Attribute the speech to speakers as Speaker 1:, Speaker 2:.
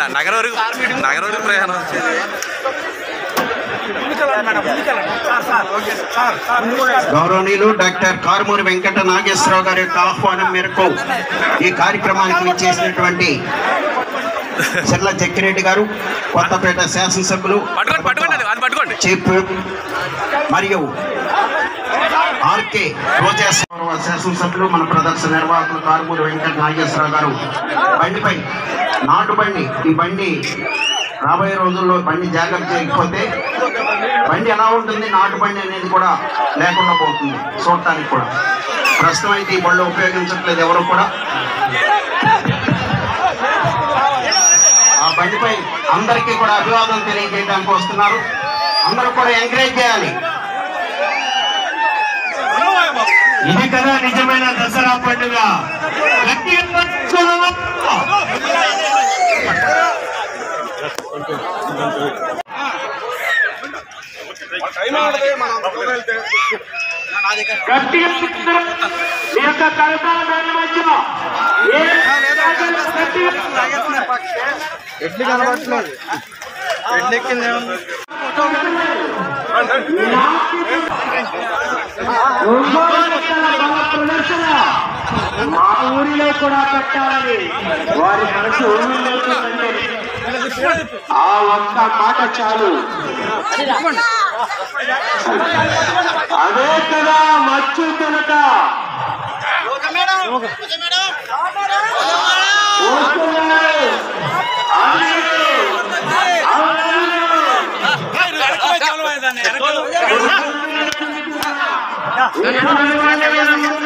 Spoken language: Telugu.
Speaker 1: న- నగరం వరకు నగరం వరకు ప్రయాణం
Speaker 2: గౌరవనీయులు డాక్టర్ కారుమూరి వెంకట నాగేశ్వరరావు గారి యొక్క ఆహ్వానం మేరకు ఈ కార్యక్రమానికి విచ్చేసినటువంటి చెర్ల జక్కిరెడ్డి గారు కొత్తపేట శాసనసభ్యులు
Speaker 1: పట్టుకోండి పట్టుకోండి అది అది పట్టుకోండి
Speaker 2: చీఫ్ విప్ మరియు ఆర్కే రోజా గౌరవ శాసనసభ్యులు మన ప్రదర్శన నిర్వాహకులు కారుమూరి వెంకట నాగేశ్వరరావు గారు బండిపై నాటు బండి ఈ బండి రాబోయే రోజుల్లో బండి జాగ్రత్త చేయకపోతే బండి ఎలా ఉంటుంది నాటు బండి అనేది కూడా లేకుండా పోతుంది చూడటానికి కూడా ప్రస్తుతం అయితే ఈ బళ్ళు ఉపయోగించట్లేదు ఎవరు కూడా ఆ బండిపై అందరికీ కూడా అభివాదం తెలియజేయడానికి వస్తున్నారు అందరూ కూడా ఎంకరేజ్ చేయాలి
Speaker 3: ఇది కదా నిజమైన దసరా పండుగ గట్టిగా చదవండి. గట్టిగా చెప్తున్నా. మీ యొక్క కరతాల దాని మధ్య ఏ గట్టిగా ఒంగోలు ఎత్తుల బల ప్రదర్శన మా ఊరిలో కూడా పెట్టాలని వారి మనసు ఊరిలోతుందంటే ఆ ఒక్క మాట చాలు అదే కదా మచ్చు తినక వస్తున్నాయి. అవునండి. అవునండి.